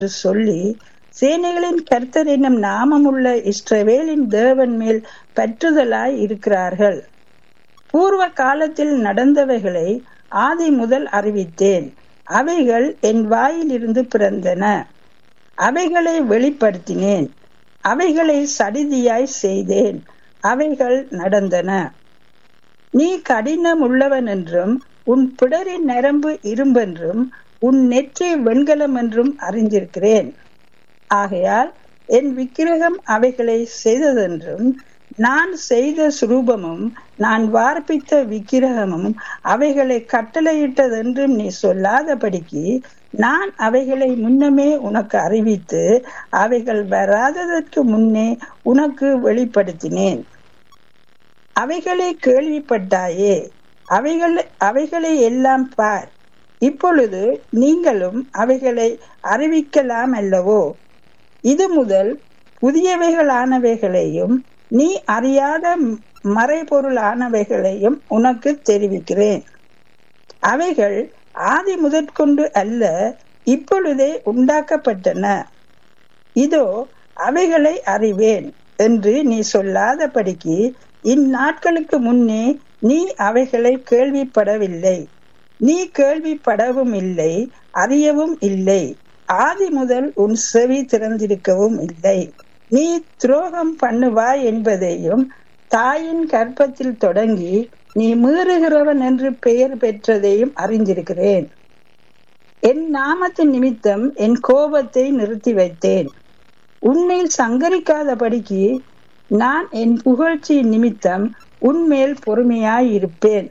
என்று சொல்லி சேனைகளின் கர்த்தர் என்னும் நாமமுள்ள இஸ்ரவேலின் தேவன் மேல் பற்றுதலாய் இருக்கிறார்கள் பூர்வ காலத்தில் நடந்தவைகளை ஆதி முதல் அறிவித்தேன் அவைகள் என் வாயிலிருந்து பிறந்தன அவைகளை வெளிப்படுத்தினேன் அவைகளை சடிதியாய் செய்தேன் அவைகள் நடந்தன நீ கடினம் உள்ளவன் என்றும் உன் பிடரின் நரம்பு இரும்பென்றும் உன் நெற்றி வெண்கலம் என்றும் அறிந்திருக்கிறேன் ஆகையால் என் விக்கிரகம் அவைகளை செய்ததென்றும் நான் செய்த சுரூபமும் நான் வார்ப்பித்த விக்கிரகமும் அவைகளை கட்டளையிட்டதென்றும் நீ சொல்லாதபடிக்கு நான் அவைகளை முன்னமே உனக்கு அறிவித்து அவைகள் வராததற்கு முன்னே உனக்கு வெளிப்படுத்தினேன் அவைகளை கேள்விப்பட்டாயே அவைகள் அவைகளை எல்லாம் பார் இப்பொழுது நீங்களும் அவைகளை அறிவிக்கலாம் அல்லவோ இது முதல் புதியவைகளானவைகளையும் நீ அறியாத மறைபொருளானவைகளையும் உனக்கு தெரிவிக்கிறேன் அவைகள் ஆதி முதற்கொண்டு அல்ல இப்பொழுதே உண்டாக்கப்பட்டன இதோ அவைகளை அறிவேன் என்று நீ சொல்லாதபடிக்கு இந்நாட்களுக்கு முன்னே நீ அவைகளை கேள்விப்படவில்லை நீ கேள்விப்படவும் இல்லை அறியவும் இல்லை ஆதி முதல் உன் செவி திறந்திருக்கவும் இல்லை நீ துரோகம் பண்ணுவாய் என்பதையும் தாயின் கற்பத்தில் தொடங்கி நீ மீறுகிறவன் என்று பெயர் பெற்றதையும் அறிந்திருக்கிறேன் என் நாமத்தின் நிமித்தம் என் கோபத்தை நிறுத்தி வைத்தேன் உன்னில் சங்கரிக்காதபடிக்கு நான் என் புகழ்ச்சியின் நிமித்தம் உன்மேல் பொறுமையாய் இருப்பேன்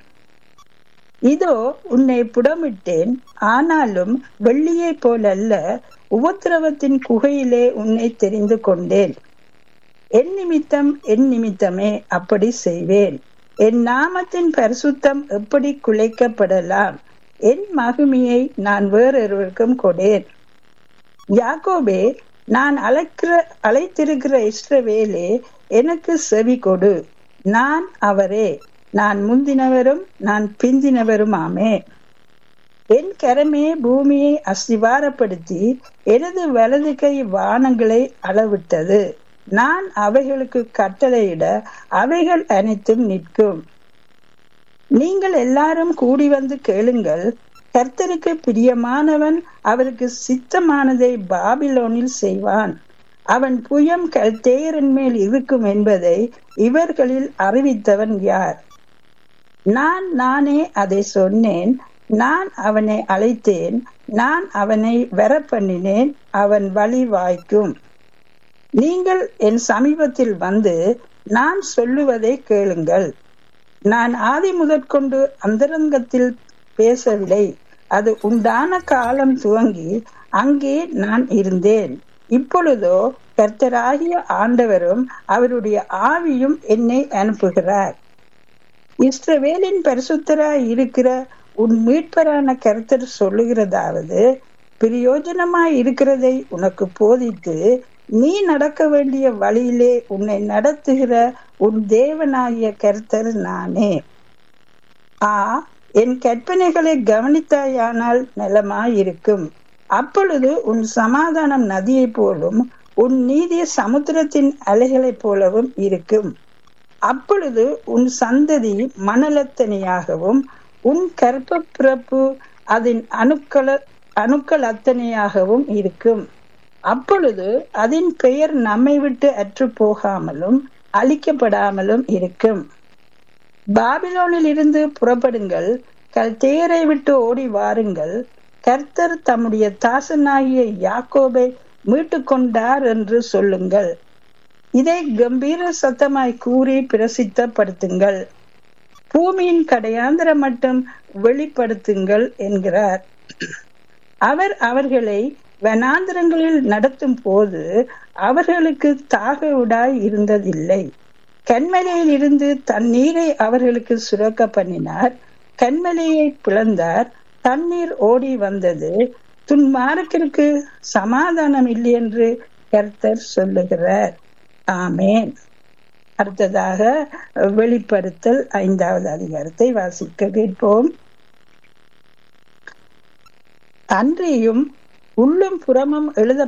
இதோ உன்னை புடமிட்டேன் ஆனாலும் வெள்ளியைப் போலல்ல உபத்திரவத்தின் குகையிலே உன்னை தெரிந்து கொண்டேன் என் நிமித்தம் என் நிமித்தமே அப்படி செய்வேன் என் நாமத்தின் பரிசுத்தம் எப்படி குலைக்கப்படலாம் என் மகிமையை நான் வேறொருவருக்கும் கொடேன் யாக்கோபே நான் அழைக்கிற அழைத்திருக்கிற இஸ்ரவேலே எனக்கு செவி கொடு நான் அவரே நான் முந்தினவரும் நான் பிந்தினவரும் ஆமே என் கரமே பூமியை அஸ்திவாரப்படுத்தி எனது வலது கை வானங்களை அளவிட்டது நான் அவைகளுக்கு கட்டளையிட அவைகள் அனைத்தும் நிற்கும் நீங்கள் எல்லாரும் கூடி வந்து கேளுங்கள் கர்த்தருக்கு பிரியமானவன் அவருக்கு சித்தமானதை பாபிலோனில் செய்வான் அவன் புயம் கல்தேயரின் மேல் இருக்கும் என்பதை இவர்களில் அறிவித்தவன் யார் நான் நானே அதை சொன்னேன் நான் அவனை அழைத்தேன் நான் அவனை வர பண்ணினேன் அவன் வழி வாய்க்கும் நீங்கள் என் சமீபத்தில் வந்து நான் சொல்லுவதை கேளுங்கள் நான் ஆதி முதற்கொண்டு அந்தரங்கத்தில் பேசவில்லை அது உண்டான காலம் துவங்கி அங்கே நான் இருந்தேன் இப்பொழுதோ கர்த்தராகிய ஆண்டவரும் அவருடைய ஆவியும் என்னை அனுப்புகிறார் இஸ்ரவேலின் பரிசுத்தராய் இருக்கிற உன் மீட்பரான கர்த்தர் சொல்லுகிறதாவது பிரயோஜனமாய் இருக்கிறதை உனக்கு போதித்து நீ நடக்க வேண்டிய வழியிலே உன்னை நடத்துகிற உன் தேவனாகிய கர்த்தர் நானே ஆ என் கற்பனைகளை கவனித்தாயானால் நலமாயிருக்கும் அப்பொழுது உன் சமாதானம் நதியை போலும் உன் நீதி சமுத்திரத்தின் அலைகளைப் போலவும் இருக்கும் அப்பொழுது உன் சந்ததி மணலத்தனையாகவும் உன் கற்ப பிறப்பு அதன் அணுக்கள அணுக்கள் அத்தனையாகவும் இருக்கும் அப்பொழுது அதன் பெயர் நம்மை விட்டு அற்று போகாமலும் அழிக்கப்படாமலும் இருக்கும் பாபிலோனில் இருந்து புறப்படுங்கள் கல்தேரை விட்டு ஓடி வாருங்கள் கர்த்தர் தம்முடைய தாசனாகிய யாக்கோபை மீட்டு கொண்டார் என்று சொல்லுங்கள் இதை கம்பீர சத்தமாய் கூறி பிரசித்தப்படுத்துங்கள் பூமியின் கடையாந்திர மட்டும் வெளிப்படுத்துங்கள் என்கிறார் அவர் அவர்களை வனாந்திரங்களில் நடத்தும் போது அவர்களுக்கு தாக உடாய் இருந்ததில்லை கண்மலையில் இருந்து தண்ணீரை அவர்களுக்கு சுரக்க பண்ணினார் கண்மலையை பிளந்தார் தண்ணீர் ஓடி வந்தது துன்மார்க்கிற்கு சமாதானம் இல்லை என்று கர்த்தர் சொல்லுகிறார் ஆமேன் அடுத்ததாக வெளிப்படுத்தல் ஐந்தாவது அதிகாரத்தை வாசிக்க கேட்போம் அன்றியும் உள்ளும் புறமும் எழுத